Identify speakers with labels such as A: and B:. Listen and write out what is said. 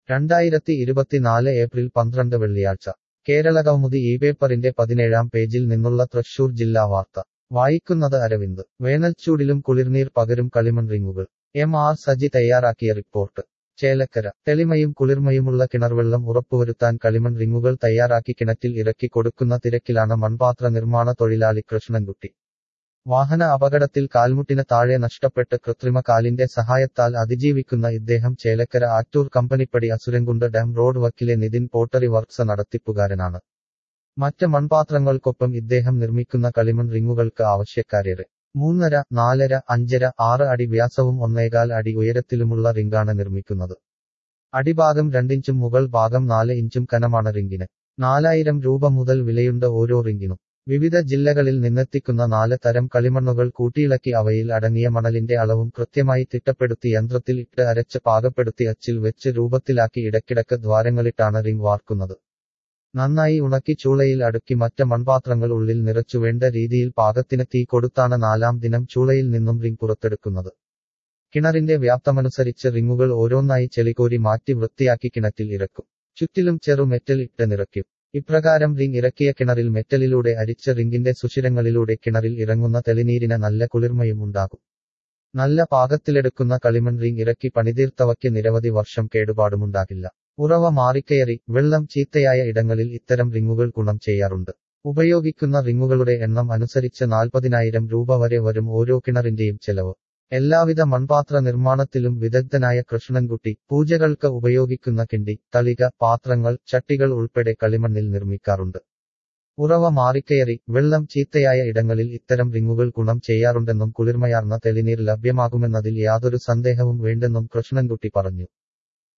A: രണ്ടായിരത്തി ഇരുപത്തിനാല് ഏപ്രിൽ പന്ത്രണ്ട് വെള്ളിയാഴ്ച കേരളകൗമുദി ഈ പേപ്പറിന്റെ പതിനേഴാം പേജിൽ നിന്നുള്ള തൃശൂർ ജില്ലാ വാർത്ത വായിക്കുന്നത് അരവിന്ദ് വേനൽച്ചൂടിലും കുളിർനീർ പകരും കളിമൺ റിങ്ങുകൾ എം ആർ സജി തയ്യാറാക്കിയ റിപ്പോർട്ട് ചേലക്കര തെളിമയും കുളിർമയുമുള്ള കിണർവെള്ളം ഉറപ്പുവരുത്താൻ കളിമൺ റിങ്ങുകൾ തയ്യാറാക്കി കിണറ്റിൽ ഇറക്കി കൊടുക്കുന്ന തിരക്കിലാണ് മൺപാത്ര നിർമ്മാണ തൊഴിലാളി കൃഷ്ണൻകുട്ടി വാഹന അപകടത്തിൽ കാൽമുട്ടിന് താഴെ നഷ്ടപ്പെട്ട് കൃത്രിമ കാലിന്റെ സഹായത്താൽ അതിജീവിക്കുന്ന ഇദ്ദേഹം ചേലക്കര ആറ്റൂർ കമ്പനിപ്പടി അസുരൻകുണ്ട് ഡാം റോഡ് വക്കിലെ നിതിൻ പോട്ടറി വർക്ക്സ് നടത്തിപ്പുകാരനാണ് മറ്റ് മൺപാത്രങ്ങൾക്കൊപ്പം ഇദ്ദേഹം നിർമ്മിക്കുന്ന കളിമൺ റിങ്ങുകൾക്ക് ആവശ്യക്കാരേറെ മൂന്നര നാലര അഞ്ചര ആറ് അടി വ്യാസവും ഒന്നേകാൽ അടി ഉയരത്തിലുമുള്ള റിംഗാണ് നിർമ്മിക്കുന്നത് അടിഭാഗം രണ്ടിഞ്ചും മുകൾ ഭാഗം നാല് ഇഞ്ചും കനമാണ് റിംഗിന് നാലായിരം രൂപ മുതൽ വിലയുണ്ട് ഓരോ റിംഗിനും വിവിധ ജില്ലകളിൽ നിന്നെത്തിക്കുന്ന നാല് തരം കളിമണ്ണുകൾ കൂട്ടിയിളക്കി അവയിൽ അടങ്ങിയ മണലിന്റെ അളവും കൃത്യമായി തിട്ടപ്പെടുത്തി യന്ത്രത്തിൽ ഇട്ട് അരച്ച് പാകപ്പെടുത്തി അച്ചിൽ വെച്ച് രൂപത്തിലാക്കി ഇടയ്ക്കിടക്ക് ദ്വാരങ്ങളിട്ടാണ് റിംഗ് വാർക്കുന്നത് നന്നായി ഉണക്കി ചൂളയിൽ അടുക്കി മറ്റ് മൺപാത്രങ്ങൾ ഉള്ളിൽ നിറച്ചു വേണ്ട രീതിയിൽ പാകത്തിന് തീ കൊടുത്താണ് നാലാം ദിനം ചൂളയിൽ നിന്നും റിംഗ് പുറത്തെടുക്കുന്നത് കിണറിന്റെ വ്യാപ്തമനുസരിച്ച് റിങ്ങുകൾ ഓരോന്നായി ചെളികോരി മാറ്റി വൃത്തിയാക്കി കിണറ്റിൽ ഇറക്കും ചുറ്റിലും ചെറു മെറ്റൽ ഇട്ട് നിറയ്ക്കും ഇപ്രകാരം റിംഗ് ഇറക്കിയ കിണറിൽ മെറ്റലിലൂടെ അരിച്ച റിംഗിന്റെ സുഷിരങ്ങളിലൂടെ കിണറിൽ ഇറങ്ങുന്ന തെളിനീരിന് നല്ല കുളിർമയും ഉണ്ടാകും നല്ല പാകത്തിലെടുക്കുന്ന കളിമൺ റിംഗ് ഇറക്കി പണിതീർത്തവയ്ക്ക് നിരവധി വർഷം കേടുപാടുമുണ്ടാകില്ല ഉറവ മാറിക്കയറി വെള്ളം ചീത്തയായ ഇടങ്ങളിൽ ഇത്തരം റിങ്ങുകൾ ഗുണം ചെയ്യാറുണ്ട് ഉപയോഗിക്കുന്ന റിങ്ങുകളുടെ എണ്ണം അനുസരിച്ച് നാൽപ്പതിനായിരം രൂപ വരെ വരും ഓരോ കിണറിന്റെയും ചെലവ് എല്ലാവിധ മൺപാത്ര നിർമ്മാണത്തിലും വിദഗ്ധനായ കൃഷ്ണൻകുട്ടി പൂജകൾക്ക് ഉപയോഗിക്കുന്ന കിണ്ടി തളിക പാത്രങ്ങൾ ചട്ടികൾ ഉൾപ്പെടെ കളിമണ്ണിൽ നിർമ്മിക്കാറുണ്ട് ഉറവ മാറിക്കയറി വെള്ളം ചീത്തയായ ഇടങ്ങളിൽ ഇത്തരം റിങ്ങുകൾ ഗുണം ചെയ്യാറുണ്ടെന്നും കുളിർമയാർന്ന തെളിനീർ ലഭ്യമാകുമെന്നതിൽ യാതൊരു സന്ദേഹവും വേണ്ടെന്നും കൃഷ്ണൻകുട്ടി പറഞ്ഞു